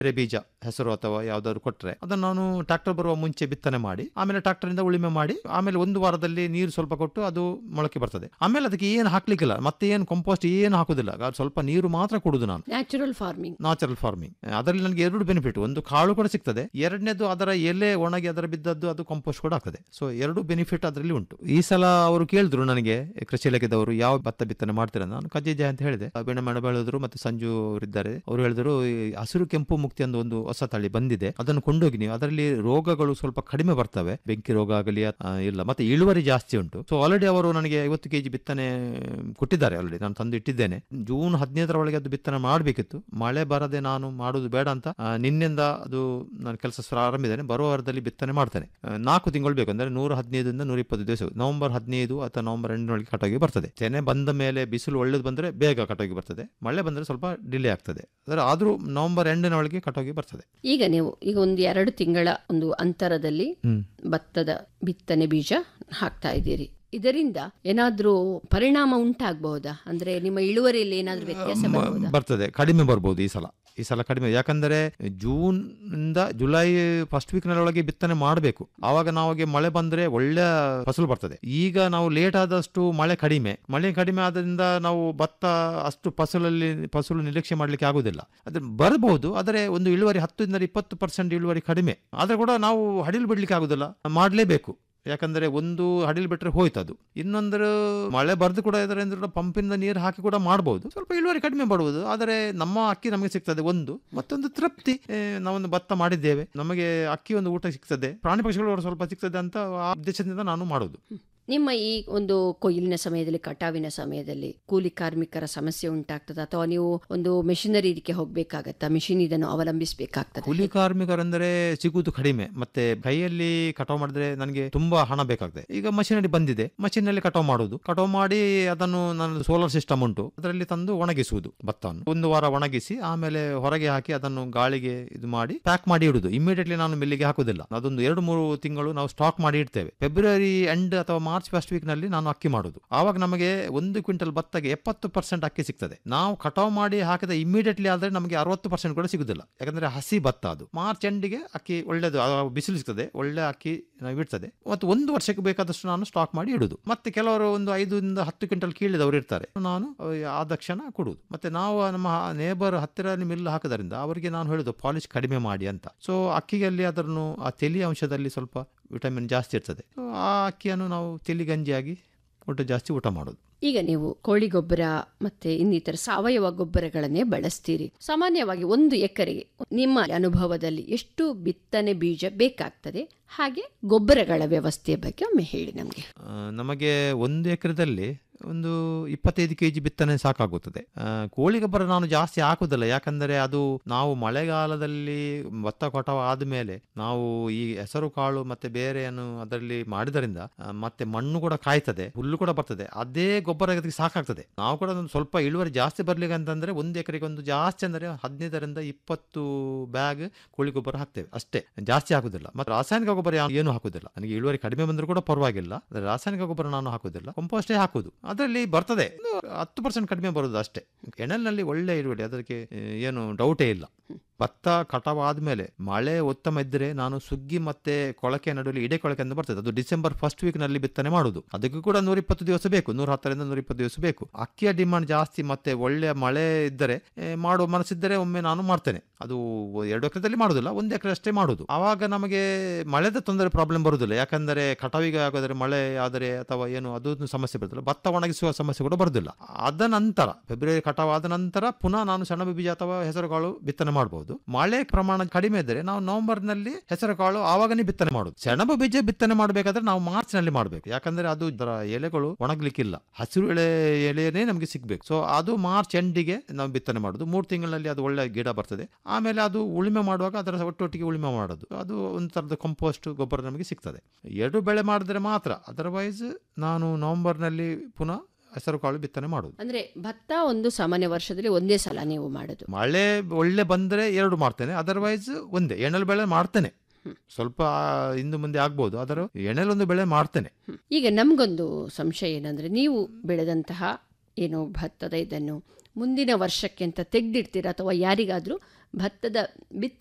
ಬೇರೆ ಬೀಜ ಹೆಸರು ಅಥವಾ ಯಾವ್ದಾದ್ರು ಕೊಟ್ರೆ ಅದನ್ನು ನಾನು ಟ್ರಾಕ್ಟರ್ ಬರುವ ಮುಂಚೆ ಬಿತ್ತನೆ ಮಾಡಿ ಆಮೇಲೆ ಟ್ರಾಕ್ಟರ್ ಇಂದ ಉಳುಮೆ ಮಾಡಿ ಆಮೇಲೆ ಒಂದು ವಾರದಲ್ಲಿ ನೀರು ಸ್ವಲ್ಪ ಕೊಟ್ಟು ಅದು ಮೊಳಕೆ ಬರ್ತದೆ ಆಮೇಲೆ ಅದಕ್ಕೆ ಏನು ಹಾಕ್ಲಿಕ್ಕಿಲ್ಲ ಮತ್ತೆ ಏನು ಕಂಪೋಸ್ಟ್ ಏನು ಹಾಕುದಿಲ್ಲ ಅದು ಸ್ವಲ್ಪ ನೀರು ಮಾತ್ರ ಕೊಡುದು ನಾನು ನ್ಯಾಚುರಲ್ ಫಾರ್ಮಿಂಗ್ ನ್ಯಾಚುರಲ್ ಫಾರ್ಮಿಂಗ್ ಅದರಲ್ಲಿ ನನಗೆ ಎರಡು ಬೆನಿಫಿಟ್ ಒಂದು ಕಾಳು ಕೂಡ ಸಿಗ್ತದೆ ಎರಡನೇದು ಅದರ ಎಲೆ ಒಣಗಿ ಅದರ ಬಿದ್ದದ್ದು ಅದು ಕಂಪೋಸ್ಟ್ ಕೂಡ ಆಗ್ತದೆ ಸೊ ಎರಡು ಬೆನಿಫಿಟ್ ಅದರಲ್ಲಿ ಉಂಟು ಈ ಸಲ ಅವರು ಕೇಳಿದ್ರು ನನಗೆ ಕೃಷಿ ಇಲಾಖೆದವರು ಯಾವ ಭತ್ತ ಬಿತ್ತನೆ ಮಾಡ್ತೀರಾ ನಾನು ಕಜ್ಜಿಜಯ ಅಂತ ಹೇಳಿದೆ ಬೆಣ್ಣ ಮೇಡ ಬೆಳೆದ್ರು ಮತ್ತೆ ಸಂಜು ಅವರಿದ್ದಾರೆ ಅವರು ಹೇಳಿದ್ರು ಈ ಹಸಿರು ಕೆಂಪು ಮುಕ್ತಿ ಅಂತ ಒಂದು ಹೊಸ ತಳಿ ಬಂದಿದೆ ಅದನ್ನು ಕೊಂಡೋಗಿ ನೀವು ಅದರಲ್ಲಿ ರೋಗಗಳು ಸ್ವಲ್ಪ ಕಡಿಮೆ ಬರ್ತವೆ ಬೆಂಕಿ ರೋಗ ಆಗಲಿ ಆ, ಇಲ್ಲ ಮತ್ತೆ ಇಳುವರಿ ಜಾಸ್ತಿ ಉಂಟು ಸೊ ಆಲ್ರೆಡಿ ಅವರು ನನಗೆ ಐವತ್ತು ಕೆಜಿ ಬಿತ್ತನೆ ಕೊಟ್ಟಿದ್ದಾರೆ ಆಲ್ರೆಡಿ ನಾನು ತಂದು ಇಟ್ಟಿದ್ದೇನೆ ಜೂನ್ ಹದಿನೈದರ ಒಳಗೆ ಅದು ಬಿತ್ತನೆ ಮಾಡಬೇಕಿತ್ತು ಮಳೆ ಬರದೆ ನಾನು ಮಾಡುದು ಬೇಡ ಅಂತ ಆ, ನಿನ್ನೆಯಿಂದ ಅದು ನಾನು ಕೆಲಸ ಪ್ರಾರಂಭಿದ್ದೇನೆ ಬರುವ ವಾರದಲ್ಲಿ ಬಿತ್ತನೆ ಮಾಡ್ತೇನೆ ಆ, ನಾಲ್ಕು ತಿಂಗಳು ಬೇಕು ಅಂದ್ರೆ ನೂರ ಹದಿನೈದರಿಂದ ನೂರ ಇಪ್ಪತ್ತು ದಿವಸ ನವೆಂಬರ್ ಹದಿನೈದು ಅಥವಾ ನವೆಂಬರ್ ಎಂಟರೊಳಗೆ ಕಟಾಗಿ ಬರ್ತದೆ ತೆನೆ ಬಂದ ಮೇಲೆ ಬಿಸಿಲು ಒಳ್ಳೇದು ಬಂದ್ರೆ ಬೇಗ ಕಟಾಗಿ ಬರ್ತದೆ ಮಳೆ ಬಂದ್ರೆ ಸ್ವಲ್ಪ ಡಿಲೇ ಆಗ್ತದೆ ಆದರೆ ಆದ್ರೂ ನವೆಂಬರ್ ಎಂಡಿನ ಒಳಗೆ ಕಟಾಗಿ ಬರ್ತದೆ ಈಗ ನೀವು ಈಗ ಒಂದು ಎರಡು ತಿಂಗಳ ಒಂದು ಅಂತರದಲ್ಲಿ ಹ್ಮ್ ಭತ್ತದ ಬಿತ್ತನೆ ಬೀಜ ಹಾಕ್ತಾ ಇದ್ದೀರಿ ಇದರಿಂದ ಏನಾದ್ರೂ ಪರಿಣಾಮ ಉಂಟಾಗಬಹುದಾ ಅಂದ್ರೆ ನಿಮ್ಮ ಇಳುವರಿಯಲ್ಲಿ ಏನಾದ್ರೂ ವ್ಯತ್ಯಾಸ ಬರಬಹುದಾ ಬರ್ತದೆ ಕಡಿಮೆ ಬರ್ಬೋದು ಈ ಸಲ ಈ ಸಲ ಕಡಿಮೆ ಯಾಕಂದ್ರೆ ಜೂನ್ ಇಂದ ಜುಲೈ ಫಸ್ಟ್ ವೀಕ್ ಒಳಗೆ ಬಿತ್ತನೆ ಮಾಡಬೇಕು ಆವಾಗ ನಾವಾಗಿ ಮಳೆ ಬಂದ್ರೆ ಒಳ್ಳೆ ಫಸಲು ಬರ್ತದೆ ಈಗ ನಾವು ಲೇಟ್ ಆದಷ್ಟು ಮಳೆ ಕಡಿಮೆ ಮಳೆ ಕಡಿಮೆ ಆದ್ರಿಂದ ನಾವು ಭತ್ತ ಅಷ್ಟು ಫಸಲಲ್ಲಿ ಫಸಲು ನಿರೀಕ್ಷೆ ಮಾಡ್ಲಿಕ್ಕೆ ಆಗುದಿಲ್ಲ ಅದ್ರ ಬರಬಹುದು ಆದರೆ ಒಂದು ಇಳುವರಿ ಹತ್ತರಿಂದ ಇಪ್ಪತ್ತು ಪರ್ಸೆಂಟ್ ಇಳುವರಿ ಕಡಿಮೆ ಆದ್ರೆ ಕೂಡ ನಾವು ಹಡಿಲು ಬಿಡ್ಲಿಕ್ಕೆ ಆಗುದಿಲ್ಲ ಮಾಡಲೇಬೇಕು ಯಾಕಂದ್ರೆ ಒಂದು ಹಡಿಲ್ ಬಿಟ್ರೆ ಹೋಯ್ತು ಅದು ಇನ್ನೊಂದ್ರ ಮಳೆ ಬರ್ದು ಕೂಡ ಇದರಿಂದ ಪಂಪಿಂದ ನೀರು ಹಾಕಿ ಕೂಡ ಮಾಡಬಹುದು ಸ್ವಲ್ಪ ಇಳುವರಿ ಕಡಿಮೆ ಪಡುವುದು ಆದರೆ ನಮ್ಮ ಅಕ್ಕಿ ನಮಗೆ ಸಿಗ್ತದೆ ಒಂದು ಮತ್ತೊಂದು ತೃಪ್ತಿ ಏ, ನಾವೊಂದು ಭತ್ತ ಮಾಡಿದ್ದೇವೆ ನಮಗೆ ಅಕ್ಕಿ ಒಂದು ಊಟ ಸಿಗ್ತದೆ ಪ್ರಾಣಿ ಪಕ್ಷಿಗಳು ಸ್ವಲ್ಪ ಸಿಗ್ತದೆ ಅಂತ ಆ ಉದ್ದೇಶದಿಂದ ನಾನು ಮಾಡುದು ನಿಮ್ಮ ಈ ಒಂದು ಕೊಯ್ಲಿನ ಸಮಯದಲ್ಲಿ ಕಟಾವಿನ ಸಮಯದಲ್ಲಿ ಕೂಲಿ ಕಾರ್ಮಿಕರ ಸಮಸ್ಯೆ ಉಂಟಾಗ್ತದ ಅಥವಾ ನೀವು ಒಂದು ಮೆಷಿನರಿ ಇದಕ್ಕೆ ಹೋಗ್ಬೇಕಾಗತ್ತಾ ಮಿಷಿನ್ ಇದನ್ನು ಅವಲಂಬಿಸಬೇಕಾಗ್ತದೆ ಕೂಲಿ ಕಾರ್ಮಿಕರೆಂದರೆ ಸಿಗುವುದು ಕಡಿಮೆ ಮತ್ತೆ ಕೈಯಲ್ಲಿ ಕಟಾವು ಮಾಡಿದ್ರೆ ನನಗೆ ತುಂಬಾ ಹಣ ಬೇಕಾಗ್ತದೆ ಈಗ ಮಷಿನರಿ ಬಂದಿದೆ ಮಷಿನ್ ನಲ್ಲಿ ಕಟಾವು ಮಾಡುದು ಕಟಾವು ಮಾಡಿ ಅದನ್ನು ನನ್ನ ಸೋಲಾರ್ ಸಿಸ್ಟಮ್ ಉಂಟು ಅದರಲ್ಲಿ ತಂದು ಒಣಗಿಸುವುದು ಭತ್ತವನ್ನು ಒಂದು ವಾರ ಒಣಗಿಸಿ ಆಮೇಲೆ ಹೊರಗೆ ಹಾಕಿ ಅದನ್ನು ಗಾಳಿಗೆ ಇದು ಮಾಡಿ ಪ್ಯಾಕ್ ಮಾಡಿ ಇಡುದು ಇಮಿಡಿಯೇಟ್ಲಿ ನಾನು ಮಿಲ್ಲಿಗೆ ಹಾಕುದಿಲ್ಲ ಅದೊಂದು ಎರಡು ಮೂರು ತಿಂಗಳು ನಾವು ಸ್ಟಾಕ್ ಮಾಡಿ ಇಡ್ತೇವೆ ಫೆಬ್ರವರಿ ಎಂಡ್ ಅಥವಾ ಮಾರ್ಚ್ ಫಸ್ಟ್ ವೀಕ್ ನಲ್ಲಿ ನಾನು ಅಕ್ಕಿ ಮಾಡುದು ಆವಾಗ ನಮಗೆ ಒಂದು ಕ್ವಿಂಟಲ್ ಭತ್ತಗೆ ಎಪ್ಪತ್ತು ಪರ್ಸೆಂಟ್ ಅಕ್ಕಿ ಸಿಗ್ತದೆ ನಾವು ಕಟಾವು ಮಾಡಿ ಹಾಕಿದ ಇಮಿಡಿಯೇಟ್ಲಿ ಆದ್ರೆ ನಮಗೆ ಅರವತ್ತು ಪರ್ಸೆಂಟ್ ಕೂಡ ಸಿಗುದಿಲ್ಲ ಯಾಕಂದ್ರೆ ಹಸಿ ಭತ್ತ ಅದು ಮಾರ್ಚ್ ಎಂಡಿಗೆ ಅಕ್ಕಿ ಒಳ್ಳೇದು ಆ ಬಿಸಿಲು ಸಿಗ್ತದೆ ಒಳ್ಳೆ ಅಕ್ಕಿ ನಾವು ಇಡ್ತದೆ ಮತ್ತು ಒಂದು ವರ್ಷಕ್ಕೆ ಬೇಕಾದಷ್ಟು ನಾನು ಸ್ಟಾಕ್ ಮಾಡಿ ಇಡುದು ಮತ್ತೆ ಕೆಲವರು ಒಂದು ಐದರಿಂದ ಹತ್ತು ಕ್ವಿಂಟಲ್ ಕೀಳಿದವರು ಇರ್ತಾರೆ ನಾನು ಆ ತಕ್ಷಣ ಕೊಡುವುದು ಮತ್ತೆ ನಾವು ನಮ್ಮ ನೇಬರ್ ಹತ್ತಿರ ಮಿಲ್ ಹಾಕೋದ್ರಿಂದ ಅವರಿಗೆ ನಾನು ಹೇಳುದು ಪಾಲಿಶ್ ಕಡಿಮೆ ಮಾಡಿ ಅಂತ ಸೊ ಅಕ್ಕಿಯಲ್ಲಿ ಅದನ್ನು ಆ ತೆಲಿ ಅಂಶದಲ್ಲಿ ಸ್ವಲ್ಪ ವಿಟಮಿನ್ ಜಾಸ್ತಿ ಇರ್ತದೆ So, ಆ ಅಕ್ಕಿಯನ್ನು ನಾವು ತೆಲಿ ಗಂಜಿಯಾಗಿ ಊಟ ಜಾಸ್ತಿ ಊಟ ಮಾಡೋದು ಈಗ ನೀವು ಕೋಳಿ ಗೊಬ್ಬರ ಮತ್ತೆ ಇನ್ನಿತರ ಸಾವಯವ ಗೊಬ್ಬರಗಳನ್ನೇ ಬಳಸ್ತೀರಿ ಸಾಮಾನ್ಯವಾಗಿ ಒಂದು ಎಕರೆಗೆ ನಿಮ್ಮ ಅನುಭವದಲ್ಲಿ ಎಷ್ಟು ಬಿತ್ತನೆ ಬೀಜ ಬೇಕಾಗ್ತದೆ ಹಾಗೆ ಗೊಬ್ಬರಗಳ ವ್ಯವಸ್ಥೆಯ ಬಗ್ಗೆ ಒಮ್ಮೆ ಹೇಳಿ ನಮಗೆ ಆ, ನಮಗೆ ಒಂದು ಎಕರೆದಲ್ಲಿ ಒಂದು ಇಪ್ಪತ್ತೈದು ಕೆಜಿ ಬಿತ್ತನೆ ಸಾಕಾಗುತ್ತದೆ ಆ, ಕೋಳಿ ಗೊಬ್ಬರ ನಾನು ಜಾಸ್ತಿ ಹಾಕುದಿಲ್ಲ ಯಾಕಂದರೆ ಅದು ನಾವು ಮಳೆಗಾಲದಲ್ಲಿ ಭತ್ತ ಕಟಾವು ಆದಮೇಲೆ ನಾವು ಈ ಹೆಸರು ಕಾಳು ಮತ್ತೆ ಬೇರೆಯನ್ನು ಅದರಲ್ಲಿ ಮಾಡಿದರಿಂದ ಆ, ಮತ್ತೆ ಮಣ್ಣು ಕೂಡ ಕಾಯ್ತದೆ ಹುಲ್ಲು ಕೂಡ ಬರ್ತದೆ ಅದೇ ಗೊಬ್ಬರ ಅದಕ್ಕೆ ಸಾಕಾಗ್ತದೆ ನಾವು ಕೂಡ ಒಂದು ಸ್ವಲ್ಪ ಇಳುವರಿ ಜಾಸ್ತಿ ಬರ್ಲಿಕ್ಕೆ ಅಂತಂದ್ರೆ ಒಂದು ಎಕರೆಗೆ ಒಂದು ಜಾಸ್ತಿ ಅಂದರೆ ಹದಿನೈದರಿಂದ ಇಪ್ಪತ್ತು ಬ್ಯಾಗ್ ಕೋಳಿ ಗೊಬ್ಬರ ಹಾಕ್ತೇವೆ ಅಷ್ಟೇ ಜಾಸ್ತಿ ಹಾಕುದಿಲ್ಲ ಮತ್ತೆ ರಾಸಾಯನಿಕ ಗೊಬ್ಬರ ಯಾ- ಏನು ಹಾಕುದಿಲ್ಲ ನನಗೆ ಇಳುವರಿ ಕಡಿಮೆ ಬಂದರೂ ಕೂಡ ಪರವಾಗಿಲ್ಲ ಆದ್ರೆ ರಾಸಾಯನಿಕ ಗೊಬ್ಬರ ನಾನು ಹಾಕುದಿಲ್ಲ ಕಂಪೋಸ್ಟೇ ಹಾಕುದು ಅದರಲ್ಲಿ ಬರ್ತದೆ ಒಂದು ಹತ್ತು ಪರ್ಸೆಂಟ್ ಕಡಿಮೆ ಬರುದು ಅಷ್ಟೇ ಎಣಲ್ನಲ್ಲಿ ಒಳ್ಳೆ ಇಳುವರಿ ಅದಕ್ಕೆ ಆ, ಏನು ಡೌಟೇ ಇಲ್ಲ ಭತ್ತ ಕಟಾವು ಆದ್ಮೇಲೆ ಮಳೆ ಉತ್ತಮ ಇದ್ದರೆ ನಾನು ಸುಗ್ಗಿ ಮತ್ತೆ ಕೊಳಕೆ ನಡುವೆ ಇಡೆ ಕೊಳಕೆ ಅಂತ ಬರ್ತದೆ ಅದು ಡಿಸೆಂಬರ್ ಫಸ್ಟ್ ವೀಕ್ ನಲ್ಲಿ ಬಿತ್ತನೆ ಮಾಡುದು ಅದಕ್ಕೂ ಕೂಡ ನೂರ ಇಪ್ಪತ್ತು ದಿವಸ ಬೇಕು ನೂರ ಹತ್ತರಿಂದ ನೂರ ಇಪ್ಪತ್ತು ದಿವಸ ಬೇಕು ಅಕ್ಕಿಯ ಡಿಮಾಂಡ್ ಜಾಸ್ತಿ ಮತ್ತೆ ಒಳ್ಳೆ ಮಳೆ ಇದ್ದರೆ ಏ, ಮಾಡುವ ಮನಸ್ಸಿದ್ದರೆ ಒಮ್ಮೆ ನಾನು ಮಾಡ್ತೇನೆ ಅದು ಎರಡು ಎಕರೆದಲ್ಲಿ ಮಾಡುದಿಲ್ಲ ಒಂದು ಎಕರೆ ಅಷ್ಟೇ ಮಾಡುದು ಆವಾಗ ನಮಗೆ ಮಳೆದ ತೊಂದರೆ ಪ್ರಾಬ್ಲಮ್ ಬರುದಿಲ್ಲ ಯಾಕಂದರೆ ಕಟಾವಿಗೆ ಆಗೋದ್ರೆ ಮಳೆ ಆದರೆ ಅಥವಾ ಏನು ಅದೊಂದು ಸಮಸ್ಯೆ ಬರುದಿಲ್ಲ ಭತ್ತ ಒಣಗಿಸುವ ಸಮಸ್ಯೆ ಕೂಡ ಬರುದಿಲ್ಲ ಅದ ನಂತರ ಫೆಬ್ರವರಿ ಕಟಾವು ಆದ ನಂತರ ಪುನಃ ನಾನು ಸೆಣಬು ಬೀಜ ಅಥವಾ ಹೆಸರುಕಾಳು ಬಿತ್ತನೆ ಮಾಡಬಹುದು ಮಳೆ ಪ್ರಮಾಣ ಕಡಿಮೆ ಇದ್ದರೆ ನಾವು ನವೆಂಬರ್ ನಲ್ಲಿ ಹೆಸರುಕಾಳು ಆವಾಗನೇ ಬಿತ್ತನೆ ಮಾಡುದು ಸೆಣಬು ಬೀಜ ಬಿತ್ತನೆ ಮಾಡಬೇಕಾದ್ರೆ ನಾವು ಮಾರ್ಚ್ ನಲ್ಲಿ ಮಾಡಬೇಕು ಯಾಕಂದ್ರೆ ಅದು ಇದರ ಎಲೆಗಳು ಒಣಗ್ಲಿಕ್ಕಿಲ್ಲ ಹಸಿರು ಎಳೆ ಎಲೆನೇ ನಮಗೆ ಸಿಗ್ಬೇಕು ಸೊ ಅದು ಮಾರ್ಚ್ ಎಂಡಿಗೆ ನಾವು ಬಿತ್ತನೆ ಮಾಡುದು ಮೂರು ತಿಂಗಳಲ್ಲಿ ಅದು ಒಳ್ಳೆ ಗಿಡ ಬರ್ತದೆ ಆಮೇಲೆ ಅದು ಉಳುಮೆ ಮಾಡುವಾಗ ಅದರ ಒಟ್ಟೊಟ್ಟಿಗೆ ಉಳುಮೆ ಮಾಡೋದು ಅದು ಒಂದು ಥರದ ಕಂಪೋಸ್ಟ್ ಗೊಬ್ಬರ ನಮಗೆ ಸಿಗ್ತದೆ ಎರಡು ಬೆಳೆ ಮಾಡಿದ್ರೆ ಮಾತ್ರ ಅದರ್ವೈಸ್ ನಾನು ನವೆಂಬರ್ನಲ್ಲಿ ಪುನಃ ಹೆಸರು ಕಾಳು ಬಿತ್ತನೆ ಮಾಡುದು ಅಂದ್ರೆ ಭತ್ತ ಒಂದು ಸಾಮಾನ್ಯ ವರ್ಷದಲ್ಲಿ ಒಂದೇ ಸಲ ನೀವು ಮಾಡೋದು ಮಳೆ ಒಳ್ಳೆ ಬಂದ್ರೆ ಎರಡು ಮಾಡ್ತೇನೆ ಅದರ್ವೈಸ್ ಒಂದೇ ಎಣ್ಣೆಲ್ ಬೆಳೆ ಮಾಡ್ತೇನೆ ಸ್ವಲ್ಪ ಇಂದು ಮುಂದೆ ಆಗ್ಬೋದು ಅದರ ಎಣ್ಣೆಲೊಂದು ಬೆಳೆ ಮಾಡ್ತೇನೆ ಹ್ಮ್. ಈಗ ನಮಗೊಂದು ಸಂಶಯ ಏನಂದ್ರೆ ನೀವು ಬೆಳೆದಂತಹ ಏನು ಭತ್ತದ ಇದನ್ನು ಮುಂದಿನ ವರ್ಷಕ್ಕೆ ಅಂತ ತೆಗೆದಿಡ್ತೀರಾ ಅಥವಾ ಯಾರಿಗಾದ್ರೂ ಭತ್ತದ ಬಿತ್ತನೆ